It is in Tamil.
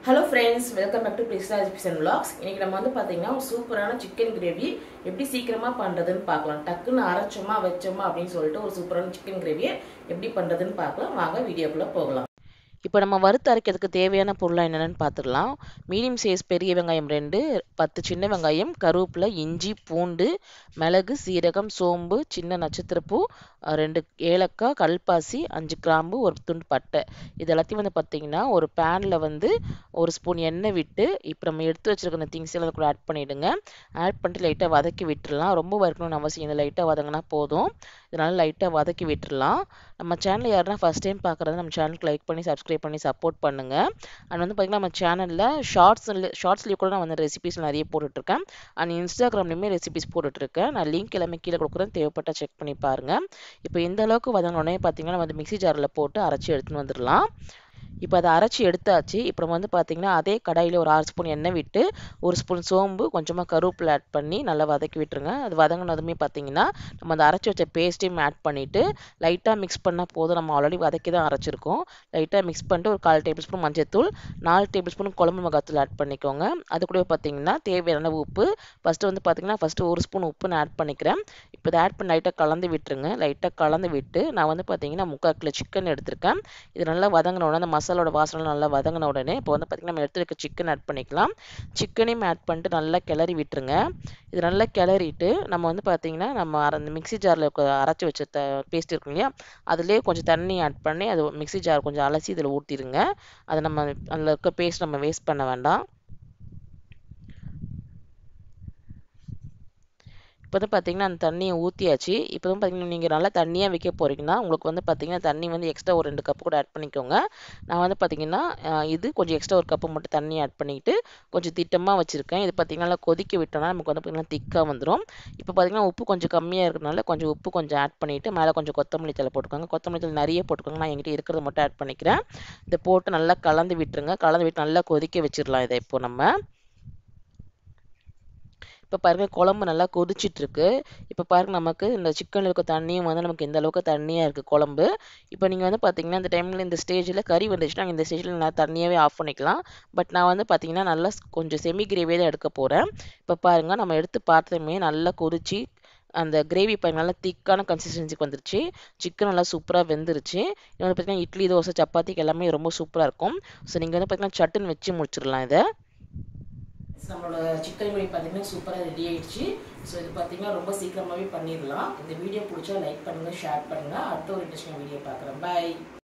hello friends welcome back to Brista recipes and vlogs இன்னைக்கு நம்ம வந்து பார்த்தீங்கன்னா ஒரு சூப்பரான சிக்கன் கிரேவி எப்படி சீக்கிரமாக பண்ணுறதுன்னு பார்க்கலாம் டக்குன்னு அரைச்சோமா வச்சோமா அப்படின்னு சொல்லிட்டு ஒரு சூப்பரான சிக்கன் கிரேவியை எப்படி பண்ணுறதுன்னு பார்க்கலாம் வாங்க வீடியோக்குள்ளே போகலாம் இப்போ நம்ம வறுத்து அரைக்கிறதுக்கு தேவையான பொருளாக என்னென்னு பார்த்துடலாம் மீடியம் சைஸ் பெரிய வெங்காயம் ரெண்டு பத்து சின்ன வெங்காயம் கருவேப்பிலை இஞ்சி பூண்டு மிளகு சீரகம் சோம்பு சின்ன நட்சத்திரப்பூ அஹ் ரெண்டு ஏலக்காய் கல்பாசி அஞ்சு கிராம்பு ஒரு துண்டு பட்டை இது எல்லாத்தையும் வந்து பார்த்திங்கன்னா ஒரு பேனில் வந்து ஒரு ஸ்பூன் எண்ணெய் விட்டு இப்போ நம்ம எடுத்து வச்சிருக்க அந்த திங்ஸ் எல்லாம் கூட ஆட் பண்ணிவிடுங்க ஆட் பண்ணிட்டு லைட்டாக வதக்கி விட்டுறலாம் ரொம்ப வதக்கணும்னு அவசியம் இல்லை லைட்டாக வதங்கினா போதும் இதனால் லைட்டாக வதக்கி விட்டுறலாம் நம்ம சேனல் யாருன்னா ஃபஸ்ட் டைம் பார்க்குறது நம்ம சேனலுக்கு லைக் பண்ணி சப்ஸ்கிரைப் பண்ணி சப்போர்ட் பண்ணுங்கள் அண்ட் வந்து பார்த்திங்கன்னா நம்ம சேனலில் ஷார்ட்ஸ் ஷார்ட்ஸ்லேயே கூட நான் வந்து ரெசிபிஸ் நிறைய போட்டுட்ருக்கேன் அண்ட் இன்ஸ்டாகிராம்லேயுமே ரெசிபிஸ் போட்டுட்ருக்கேன் நான் லிங்க் எல்லாமே கீழே கொடுக்குறேன் தேவைப்பட்டால் செக் பண்ணி பாருங்கள் இப்போ இந்த அளவுக்கு வதங்கினோடனே பார்த்தீங்கன்னா நம்ம வந்து மிக்ஸி ஜாரில் போட்டு அரைச்சி எடுத்துன்னு வந்துடலாம் இப்போ அதை அரைச்சி எடுத்தாச்சு இப்போ நம்ம வந்து பார்த்திங்கன்னா அதே கடாயில் ஒரு ஆறு ஸ்பூன் எண்ணெய் விட்டு ஒரு ஸ்பூன் சோம்பு கொஞ்சமாக கருவேப்பிலை ஆட் பண்ணி நல்லா வதக்கி விட்டுருங்க அது வதங்கினதுமே பார்த்தீங்கன்னா நம்ம அந்த அரைச்சி வச்ச பேஸ்ட்டையும் ஆட் பண்ணிவிட்டு லைட்டாக மிக்ஸ் பண்ணால் போதும் நம்ம ஆல்ரெடி வதக்கி தான் அரைச்சிருக்கோம் லைட்டாக மிக்ஸ் பண்ணிட்டு ஒரு கால் டேபிள் ஸ்பூன் மஞ்சத்தூள் நாலு டேபிள் ஸ்பூன் குழம்பு மிளகாத்தூள் ஆட் பண்ணிக்கோங்க அது கூட பார்த்தீங்கன்னா தேவையான உப்பு ஃபஸ்ட்டு வந்து பார்த்தீங்கன்னா ஃபஸ்ட்டு ஒரு ஸ்பூன் உப்பு நான் ஆட் பண்ணிக்கிறேன் இப்போ இதை ஆட் பண்ணி லைட்டாக கலந்து விட்டுருங்க லைட்டாக கலந்து விட்டு நான் வந்து பார்த்தீங்கன்னா முக்கால் கிலோ சிக்கன் எடுத்திருக்கேன் இது நல்லா வதங்கின உடனே அந்த மசாலோட வாசனை நல்லா வதங்கின உடனே இப்போ வந்து பார்த்திங்கன்னா நம்ம எடுத்து வைக்க சிக்கன் ஆட் பண்ணிக்கலாம் சிக்கனையும் ஆட் பண்ணிட்டு நல்லா கிளறி விட்டுருங்க இது நல்லா கிளறிட்டு நம்ம வந்து பார்த்திங்கன்னா நம்ம அந்த மிக்ஸி ஜாரில் அரைச்சி வச்ச த பேஸ்ட் இருக்கும் இல்லையா அதுலேயே கொஞ்சம் தண்ணி ஆட் பண்ணி அது மிக்ஸி ஜார் கொஞ்சம் அலசி இதில் ஊற்றிடுங்க அதை நம்ம அதில் இருக்க பேஸ்ட் நம்ம வேஸ்ட் பண்ண வேண்டாம் இப்போ வந்து பார்த்தீங்கன்னா அந்த தண்ணியை ஊற்றியாச்சு இப்போ வந்து பார்த்தீங்கன்னா நீங்கள் நல்லா தண்ணியாக வைக்க போகிறீங்கன்னா உங்களுக்கு வந்து பார்த்தீங்கன்னா தண்ணி வந்து எக்ஸ்ட்ரா ஒரு ரெண்டு கப்பு கூட ஆட் பண்ணிக்கோங்க நான் வந்து பார்த்தீங்கன்னா இது கொஞ்சம் எக்ஸ்ட்ரா ஒரு கப்பு மட்டும் தண்ணி ஆட் பண்ணிக்கிட்டு கொஞ்சம் திட்டமாக வச்சுருக்கேன் இது பார்த்தீங்கன்னா நல்லா கொதிக்க விட்டோம்னா நமக்கு வந்து பார்த்தீங்கன்னா திக்காக வந்துடும் இப்போ பார்த்தீங்கன்னா உப்பு கொஞ்சம் கம்மியாக இருக்கிறனால கொஞ்சம் உப்பு கொஞ்சம் ஆட் பண்ணிவிட்டு மேலே கொஞ்சம் கொத்தமல்லி தலை போட்டுக்கோங்க கொத்தமல்லி தலை நிறைய போட்டுக்கோங்க நான் என்கிட்ட இருக்கிறத மட்டும் ஆட் பண்ணிக்கிறேன் இதை போட்டு நல்லா கலந்து விட்டுருங்க கலந்து விட்டு நல்லா கொதிக்க வச்சிடலாம் இதை இப்போ நம்ம இப்போ பாருங்கள் குழம்பு நல்லா கொதிச்சிட்ருக்கு இப்போ பாருங்கள் நமக்கு இந்த சிக்கனில் இருக்க தண்ணியும் வந்து நமக்கு எந்த அளவுக்கு தண்ணியாக இருக்குது குழம்பு இப்போ நீங்கள் வந்து பார்த்தீங்கன்னா இந்த டைமில் இந்த ஸ்டேஜில் கறி வந்துச்சுன்னா இந்த ஸ்டேஜில் நான் தண்ணியாகவே ஆஃப் பண்ணிக்கலாம் பட் நான் வந்து பார்த்தீங்கன்னா நல்லா கொஞ்சம் செமி கிரேவியே தான் எடுக்க போகிறேன் இப்போ பாருங்கள் நம்ம எடுத்து பார்த்ததுமே நல்லா கொதிச்சு அந்த கிரேவி பாருங்க நல்லா திக்கான கன்சிஸ்டன்சிக்கு வந்துருச்சு சிக்கன் நல்லா சூப்பராக வெந்துருச்சு இது வந்து பார்த்தீங்கன்னா இட்லி தோசை சப்பாத்திக்கு எல்லாமே ரொம்ப சூப்பராக இருக்கும் ஸோ நீங்கள் வந்து பார்த்தீங்கன்னா சட்டுன்னு வச்சு முடிச்சிடலாம் இதை நம்மளோட சிக்கன் கிரேவி பார்த்தீங்கன்னா சூப்பராக ரெடி ஆயிடுச்சு ஸோ இது பார்த்தீங்கன்னா ரொம்ப சீக்கிரமாகவே பண்ணிடலாம் இந்த வீடியோ பிடிச்சா லைக் பண்ணுங்கள் ஷேர் பண்ணுங்கள் அடுத்த ஒரு இன்ட்ரெஸ்டிங் வீடியோ பார்க்குறேன் பாய்